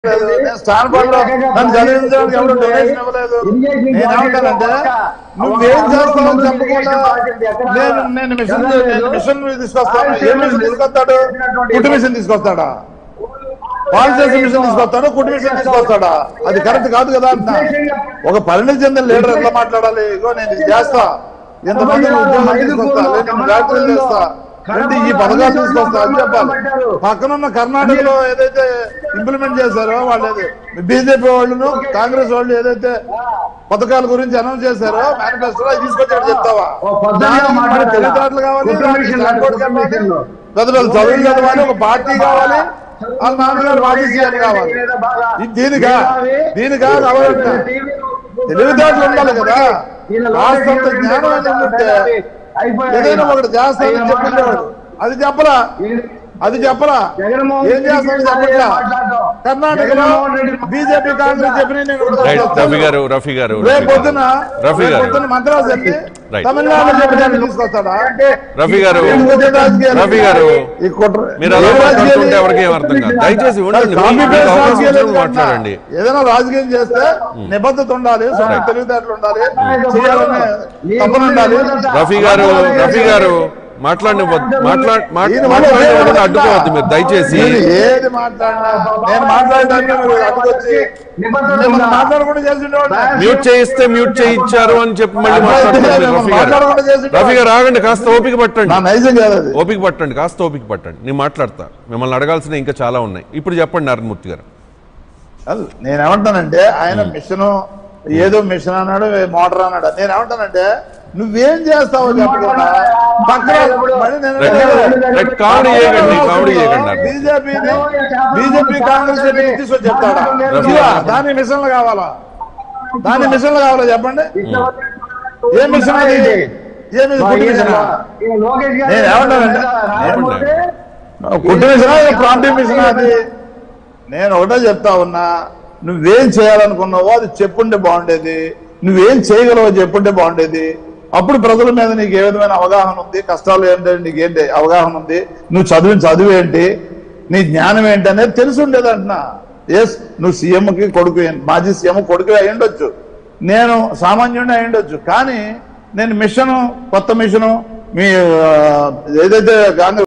లేదు. నేను స్టాన్ఫోర్డ్ లో నన్ను చదివించడానికి ఎవరు డొనేషన్ ఇవ్వలేదు నేనేమంటానంటే నువ్వేం చేస్తావని చెప్పకుండా నేను నేను మిషన్ నేను మిషన్ తీసుకొస్తాను ఏ మిషన్ తీసుకొస్తాడు కుట్టు మిషన్ తీసుకొస్తాడా పాలు చేసే మిషన్ తీసుకొస్తాడు కుట్టు మిషన్ తీసుకొస్తాడా అది కరెక్ట్ కాదు కదా అంటున్నా ఒక పరిణతి చెందిన లీడర్ ఎట్లా మాట్లాడాలి ఇగో నేను ఇది చేస్తా ఇంతమంది ఉద్యోగం తీసుకొస్తా లేదా ఫ్యాక్టరీలు చేస్తా అంటే ఈ పథకాలు తీసుకొస్తా అని చెప్పాలి పక్కనున్న కర్ణాటకలో ఏదైతే ఇంప్లిమెంట్ చేశారో వాళ్ళు బీజేపీ వాళ్ళను కాంగ్రెస్ వాళ్ళు ఏదైతే పథకాల గురించి అనౌన్స్ చేశారో మేనిఫెస్టోలో అవి తీసుకొచ్చాడు చెప్తావా దానికి మరి తెలివితేటలు కావాలి దానికి స్టాండర్డ్ కావాలి పెద్ద పెద్ద చదువులు చదవాలి ఒక పార్టీ కావాలి వాళ్ళ నాన్నగారు మాజీ సీఎం కావాలి ఇది దీనికా దీనికా కావాలంటే తెలివితేటలు ఉండాలి కదా కాస్తంత జ్ఞానం అనేది ఉంటే ఏదైనా ఒకటి చేస్తానని చెప్పిండేవాడు అది చెప్పరా అది చెప్పరా ఏం చేస్తానని చెప్పట్లా కర్ణాటకలో బీజేపీ కాంగ్రెస్ చెప్పిన నేను రైట్ రఫీ గారు రఫీ గారు రేపు రఫీ గారు. పొద్దున రఫీ రేపు గారు పొద్దున మద్రాసు వెళ్ళి Right. తమిళనాడు చెప్పడానికి తీసుకొస్తాడా అంటే రఫీ గారు ఏం కొద్ది రాజకీయాలు? రఫీ గారు ఈ కుట్ర మీరు అలా ఏం రాజకీయాలు? మాట్లాడుతుంటే ఎవరికి ఏం అర్థం కాదు దయచేసి ఉండండి కాపీ మీకు పేస్ట్ అవకాశం రాజకీయాలు వచ్చినప్పుడు ఎందుకు మాట్లాడండి అంటున్నా? ఏదైనా రాజకీయం చేస్తే నిబద్ధత ఉండాలి సొంత తెలివితేటలు ఉండాలి చేయాలనే తపన ఉండాలి రఫీ గారు రఫీ గారు మాట్లాడిన మాట్లా దీని వల్ల మాట్లాడిన ఉపయోగం అడ్డుకోవద్దు మీరు దయచేసి మీరు ఏది మాట్లాడినా నేను మాట్లాడడానికి మీరు అడ్డుకొచ్చి మిమ్మల్ని మాట్లాడకుండా చేసి ఉండేవాడిని. మ్యూట్ చేయిస్తే మ్యూట్ చేయించారు అని చెప్పి మళ్ళీ మాట్లాడుతున్నారు మీరు రఫీ గారు మాట్లాడకుండా చేసి రఫీ గారు ఆగండి కాస్త ఓపిక పట్టండి నా నైజం కాదు అది ఓపిక పట్టండి కాస్త ఓపిక పట్టండి నేను మాట్లాడతా మిమ్మల్ని అడగాల్సిన ఇంకా చాలా ఉన్నాయి ఇప్పుడు చెప్పండి నారాయణమూర్తి గారు కాదు, నేనేమంటానంటే ఆయన మిషన్ ఏదో మిషన్ అన్నాడు మోటార్ అన్నాడు నేనేమంటానంటే నువ్వేం చేస్తావో చెప్పకుండా పక్కన మళ్ళీ నేను రైట్, రైట్, కామెడీ చేయకండి, కామెడీ చేయకండి. బీజేపీని బీజేపీ కాంగ్రెస్ చెప్పి తీసుకొచ్చి చెప్తాడా ఇదిగో, దాని మిషన్లు కావాలా దాని మిషన్లు కావాలా చెప్పండి ఏ మిషన్ అది ఏ మిషన్ కుట్టి మిషనా నేను ఏమంటానంటే కుట్టి మిషనా ప్రాంతీయ మిషనా అది నేను ఒకటే చెప్తా ఉన్నా నువ్వేం చేయాలనుకున్నావో అది చెప్పుంటే బాగుండేది నువ్వేం చేయగలవో చెప్పుంటే బాగుండేది అప్పుడు ప్రజల మీద నీకు ఏ విధమైన అవగాహన ఉంది కష్టాలు ఏంటి నీకేంటి అవగాహన ఉంది నువ్వు చదివిన చదువు ఏంటి నీ జ్ఞానం ఏంటి అనేది తెలిసి ఉండేది అంటున్నా ఎస్ నువ్వు సీఎంకి కొడుకు మాజీ సీఎం కొడుకు అయి ఉండొచ్చు నేను సామాన్యుడిని అయి ఉండొచ్చు కానీ నేను మిషను కొత్త మిషను మీ ఆ, ఏదైతే కాంగ్రెస్